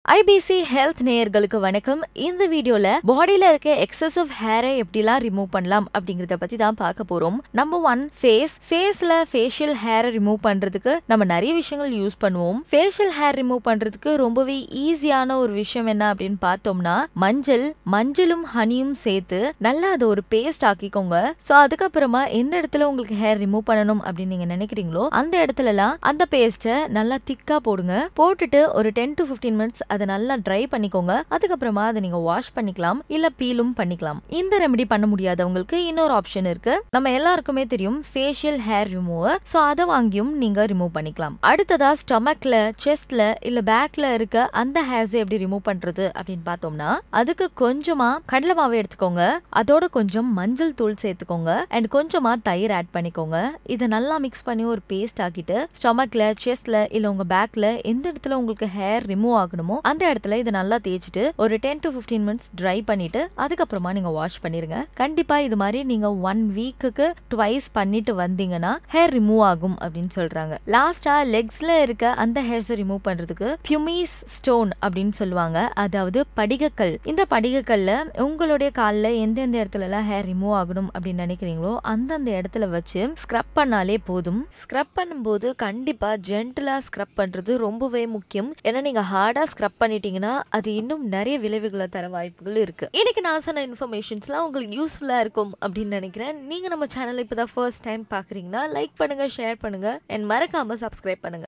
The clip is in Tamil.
ஐபிசி ஹெல்த் நேயர்களுக்கு வணக்கம் இந்த வீடியோல பாடியில இருக்க எக்ஸசிவ் ஹேரை எப்படிலாம் ரிமூவ் பண்ணலாம் அப்படிங்கறத பத்தி தான் பார்க்க போறோம் நம்பர் ஒன் ஃபேஸ் ஃபேஸ்ல ஃபேஷியல் ஹேரை ரிமூவ் பண்றதுக்கு நம்ம நிறைய விஷயங்கள் யூஸ் பண்ணுவோம் ஃபேஷியல் ஹேர் ரிமூவ் பண்றதுக்கு ரொம்பவே ஈஸியான ஒரு விஷயம் என்ன அப்படின்னு பார்த்தோம்னா மஞ்சள் மஞ்சளும் ஹனியும் சேர்த்து நல்லா அதை ஒரு பேஸ்ட் ஆக்கிக்கோங்க ஸோ அதுக்கப்புறமா எந்த இடத்துல உங்களுக்கு ஹேர் ரிமூவ் பண்ணணும் அப்படின்னு நீங்க நினைக்கிறீங்களோ அந்த இடத்துலலாம் அந்த பேஸ்ட்டை நல்லா திக்கா போடுங்க போட்டுட்டு ஒரு டென் டு ஃபிஃப்டீன் மினிட்ஸ் அதை நல்லா ட்ரை பண்ணிக்கோங்க அதுக்கப்புறமா அதை நீங்க வாஷ் பண்ணிக்கலாம் இல்ல பீலும் பண்ணிக்கலாம் இந்த ரெமெடி பண்ண முடியாதவங்களுக்கு இன்னொரு ஆப்ஷன் இருக்கு நம்ம எல்லாருக்குமே தெரியும் ஃபேஷியல் ஹேர் ரிமூவர் ஸோ அதை வாங்கியும் நீங்க ரிமூவ் பண்ணிக்கலாம் அடுத்ததா ஸ்டொமக்ல செஸ்ட்ல இல்ல பேக்ல இருக்க அந்த ஹேர்ஸ் எப்படி ரிமூவ் பண்றது அப்படின்னு பார்த்தோம்னா அதுக்கு கொஞ்சமா கடலை மாவு எடுத்துக்கோங்க அதோட கொஞ்சம் மஞ்சள் தூள் சேர்த்துக்கோங்க அண்ட் கொஞ்சமா தயிர் ஆட் பண்ணிக்கோங்க இதை நல்லா மிக்ஸ் பண்ணி ஒரு பேஸ்ட் ஆக்கிட்டு ஸ்டொமக்ல செஸ்ட்ல இல்ல உங்க பேக்ல எந்த இடத்துல உங்களுக்கு ஹேர் ரிமூவ் ஆகணுமோ அந்த இடத்துல இதை நல்லா தேய்ச்சிட்டு ஒரு ten to fifteen minutes dry பண்ணிட்டு அதுக்கப்புறமா நீங்க வாஷ் பண்ணிருங்க கண்டிப்பா இது மாதிரி நீங்க ஒன் வீக்குக்கு ட்வைஸ் பண்ணிட்டு வந்தீங்கன்னா ஹேர் ரிமூவ் ஆகும் அப்படின்னு சொல்றாங்க லாஸ்டா லெக்ஸ்ல இருக்க அந்த ஹேர்ஸை ரிமூவ் பண்றதுக்கு பியூமிஸ் ஸ்டோன் அப்படின்னு சொல்லுவாங்க அதாவது படிகக்கல் இந்த படிகக்கல்ல உங்களுடைய காலில் எந்தெந்த இடத்துல எல்லாம் ஹேர் ரிமூவ் ஆகணும் அப்படின்னு நினைக்கிறீங்களோ அந்தந்த இடத்துல வச்சு ஸ்க்ரப் பண்ணாலே போதும் ஸ்க்ரப் பண்ணும்போது கண்டிப்பா ஜென்டலா ஸ்க்ரப் பண்றது ரொம்பவே முக்கியம் ஏன்னா நீங்க ஹார்டா ஸ்க்ரப் பண்ணிட்டீங்கன்னா அது இன்னும் நிறைய விளைவுகளை தர வாய்ப்புகள் இருக்கு இன்னைக்கு நான் சொன்ன இன்ஃபர்மேஷன்ஸ்லாம் உங்களுக்கு யூஸ்ஃபுல்லா இருக்கும் அப்படின்னு நினைக்கிறேன் நீங்க நம்ம சேனல் இப்பதான் ஃபர்ஸ்ட் டைம் பாக்குறீங்கன்னா லைக் பண்ணுங்க ஷேர் பண்ணுங்க அண்ட் மறக்காம சப்ஸ்கிரைப் பண்ணுங்க